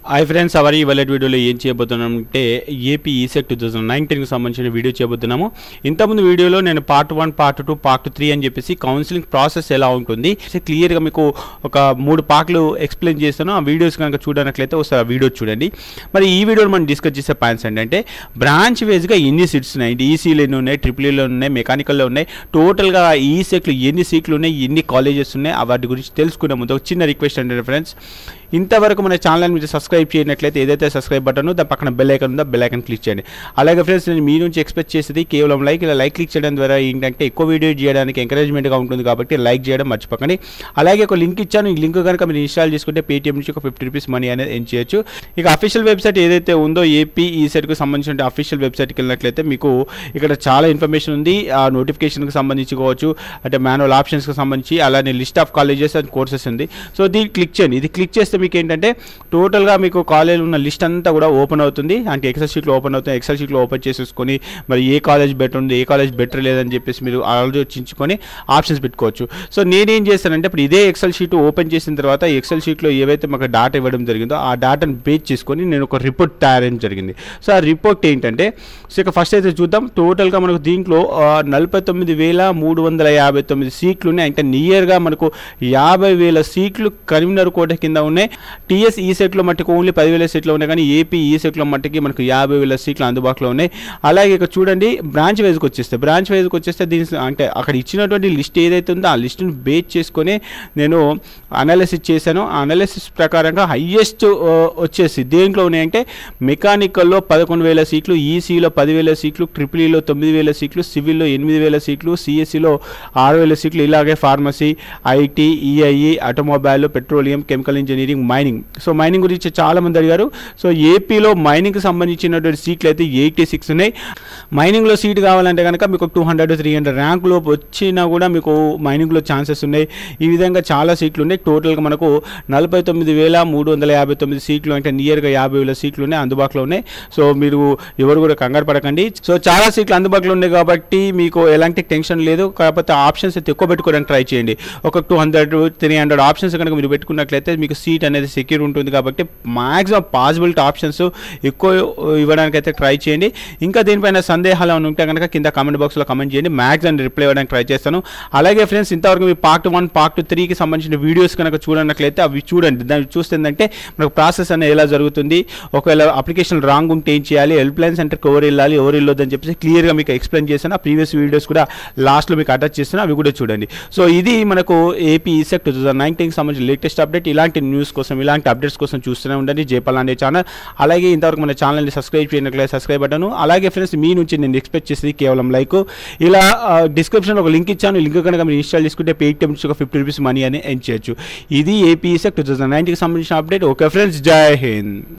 hi friends hour ఇవాళ వీడియోలో ఏం చేయబోతున్నాం అంటే ఏపీ ఈసెట్ టూ థౌసండ్ నైన్టీన్కి సంబంధించిన వీడియో చేయబోతున్నాము ఇంతకుముందు వీడియోలో నేను part one part two part three అని చెప్పేసి కౌన్సిలింగ్ ప్రాసెస్ ఎలా ఉంటుంది క్లియర్గా మీకు ఒక మూడు పార్ట్లు ఎక్స్ప్లెయిన్ చేస్తాను ఆ వీడియోస్ కనుక చూడనట్లయితే ఒకసారి ఆ వీడియో చూడండి మరి ఈ వీడియోలో మనం డిస్కస్ చేసే పాయింట్స్ ఏంటంటే బ్రాంచ్ వైజ్గా ఎన్ని సీట్స్ ఉన్నాయి ఈసీలో ఎన్ని ఉన్నాయి ట్రిపుల్లో ఉన్నాయి మెకానికల్లో ఉన్నాయి టోటల్గా ఈ సెట్లు ఎన్ని సీట్లు ఉన్నాయి ఎన్ని కాలేజెస్ ఉన్నాయి ఆ వాటి గురించి తెలుసుకునే ముందు ఒక చిన్న రిక్వెస్ట్ అండి ఫ్రెండ్స్ ఇంతవరకు మన ఛానల్ మీరు సబ్స్క్రైబ్ చేయనట్లయితే ఏదైతే సబ్స్క్రైబ్ బటన్ దాని పక్కన బెల్ ఐకన్ ఉందో బెల్ ఐకన్ క్లిక్ చేయండి అలాగే ఫ్రెండ్స్ నేను మీ నుంచి ఎక్స్పెక్ట్ చేసేది కేవలం లైక్ ఇలా లైక్ క్లిక్ చేయడం ద్వారా ఏంటంటే ఎక్కువ వీడియో చేయడానికి ఎంకరేజ్మెంట్గా ఉంటుంది కాబట్టి లైక్ చేయడం మర్చిపోకండి అలాగే ఒక లింక్ ఇచ్చాను ఈ లింక్ కనుక మీరు ఇన్స్టాల్ చేసుకుంటే పేటీఎం నుంచి ఒక ఫిఫ్టీ రూపీస్ మనీ అనేది ఎన్ చేయొచ్చు ఇక అఫీషియల్ వెబ్సైట్ ఏదైతే ఉందో ఏపీ ఈ సెట్కి సంబంధించిన అఫీషియల్ వెబ్సైట్కి వెళ్ళినట్లయితే మీకు ఇక్కడ చాలా ఇన్ఫర్మేషన్ ఉంది ఆ నోటిఫికేషన్కి సంబంధించి కావచ్చు అంటే మాన్యువల్ ఆప్షన్స్కి సంబంధించి అలానే list of colleges and courses ఉంది సో దీన్ని క్లిక్ చేయండి ఇది క్లిక్ చేస్తే మీకు ఏంటంటే టోటల్గా మీకు కాలేజ్ ఉన్న లిస్ట్ అంతా కూడా ఓపెన్ అవుతుంది అంటే ఎక్సెల్ షీట్లో ఓపెన్ అవుతుంది ఎక్సెల్ షీట్లో ఓపెన్ చేసేసుకొని మరి ఏ కాలేజ్ బెటర్ ఉంది ఏ కాలేజ్ బెటర్ లేదని చెప్పేసి మీరు ఆలోచించుకొని ఆప్షన్స్ పెట్టుకోవచ్చు సో నేనేం చేస్తానంటే ఇప్పుడు ఇదే ఎక్సెల్ షీట్ ఓపెన్ చేసిన తర్వాత ఎక్సెల్ షీట్లో ఏవైతే మాకు డాటా ఇవ్వడం జరిగిందో ఆ డాటాను బేస్ చేసుకొని నేను ఒక రిపోర్ట్ తయారైన జరిగింది సో ఆ రిపోర్ట్ ఏంటంటే సో ఇక ఫస్ట్ అయితే చూద్దాం టోటల్గా మనకు దీంట్లో ఆ, నలభై తొమ్మిది వేల మూడు వందల యాభై తొమ్మిది సీట్లు ఉన్నాయి అంటే నియర్గా మనకు యాభై వేల సీట్లు కరీంనగర్ కోట కింద ఉన్నాయి టీఎస్ ఈ సెట్లో మట్టుకు ఓన్లీ పదివేల సీట్లు ఉన్నాయి కానీ ఏపీ ఈ సెట్లో మట్టుకి మనకు యాభై వేల సీట్లు అందుబాటులో ఉన్నాయి అలాగే ఇక చూడండి బ్రాంచ్ వైజ్కి వచ్చేస్తే బ్రాంచ్ వైజ్కి వచ్చేస్తే దీని అంటే అక్కడ ఇచ్చినటువంటి లిస్ట్ ఏదైతే ఉందో ఆ లిస్టును బేస్ చేసుకొని నేను అనాలిసిస్ చేశాను ఆ అనాలిసిస్ ప్రకారంగా హయ్యెస్ట్ వచ్చేసి దేంట్లో ఉన్నాయంటే మెకానికల్లో పదకొండు వేల సీట్లు ఈసీలో పదివేల సీట్లు ట్రిపుల్ ఈలో తొమ్మిది వేల సీట్లు సివిల్లో ఎనిమిది వేల సీట్లు సిఎస్సిలో ఆరు వేల సీట్లు ఇలాగే pharmacy IT EIE automobile petroleum chemical engineering mining so mining గురించి చాలా మంది అడిగారు సో ఏపీలో మైనింగ్కి సంబంధించినటువంటి సీట్లు అయితే ఎయిటీ సిక్స్ ఉన్నాయి మైనింగ్లో సీట్ కావాలంటే కనుక మీకు టూ హండ్రెడ్ త్రీ హండ్రెడ్ ర్యాంకులో వచ్చినా కూడా మీకు మైనింగ్లో ఛాన్సెస్ ఉన్నాయి ఈ విధంగా చాలా సీట్లు ఉన్నాయి టోటల్గా మనకు నలభై తొమ్మిది వేల మూడు వందల యాభై తొమ్మిది సీట్లు అంటే నియర్గా యాభై వేల సీట్లు ఉన్నాయి అందుబాటులో ఉన్నాయి సో మీరు ఎవరు కూడా కంగారు పడకండి సో చాలా సీట్లు అందుబాటులో ఉన్నాయి కాబట్టి మీకు ఎలాంటి టెన్షన్ లేదు కాకపోతే ఆప్షన్స్ అయితే ఎక్కువ పెట్టుకోవడానికి ట్రై చేయండి ఒక two hundred three hundred options కనుక మీరు పెట్టుకున్నట్లయితే మీకు సీట్ అనేది సెక్యూర్ ఉంటుంది కాబట్టి మాక్సిమం పాసిబిలిటీ ఆప్షన్స్ ఎక్కువ ఇవ్వడానికి అయితే ట్రై చేయండి ఇంకా దీనిపైన సందేహాలు ఏమైనా ఉంటే కనుక కింద కామెంట్ బాక్స్లో కమెంట్ చేయండి మ్యాక్సిమం రిప్లై ఇవ్వడానికి ట్రై చేస్తాను అలాగే ఫ్రెండ్స్ ఇంతవరకు మీ పార్ట్ వన్ పార్ట్ త్రీకి సంబంధించిన వీడియోస్ కనుక చూడనట్లయితే అవి చూడండి దాన్ని చూస్తే ఏంటంటే మనకు ప్రాసెస్ అనేది ఎలా జరుగుతుంది ఒకవేళ అప్లికేషన్ రాంగ్ ఉంటే ఏం చేయాలి హెల్ప్ లైన్ సెంటర్కి ఎవరు వెళ్ళాలి ఎవరు వెళ్ళొద్దు అని చెప్పేసి క్లియర్గా మీకు ఎక్స్ప్లెయిన్ చేశాను ఆ ప్రీవియస్ వీడియోస్ కూడా లాస్ట్లో మీకు అటాచ్ చేస్తాను అవి కూడా చూడండి సో ఇది మనకు ఏపీ ఈసెక్ టూ థౌసండ్ నైన్టీన్కి సంబంధించిన లేటెస్ట్ అప్డేట్ ఇలాంటి న్యూస్ కోసం ఇలాంటి అప్డేట్స్ కోసం చూస్తూనే ఉండండి జేపాల్ అనే ఛానల్ అలాగే ఇంతవరకు మన ఛానల్ని సబ్స్క్రైబ్ చేయనట్లయితే సబ్స్క్రైబ్ బటన్ అలాగే ఫ్రెండ్స్ మీ నుంచి నేను ఎక్స్పెక్ట్ చేసేది కేవలం లైక్ ఇలా డిస్క్రిప్షన్లో ఒక లింక్ ఇచ్చాను లింక్ కనుక మీరు ఇన్స్టాల్ చేసుకుంటే పేటిఎం నుంచి ఒక ఫిఫ్టీ రూపీస్ మనీ అని ఎండ్ చేయొచ్చు ఇది ఏపీ ఈసెక్ టూ థౌసండ్ నైన్టీన్కి సంబంధించిన అప్డేట్ ఓకే ఫ్రెండ్స్ జై హింద్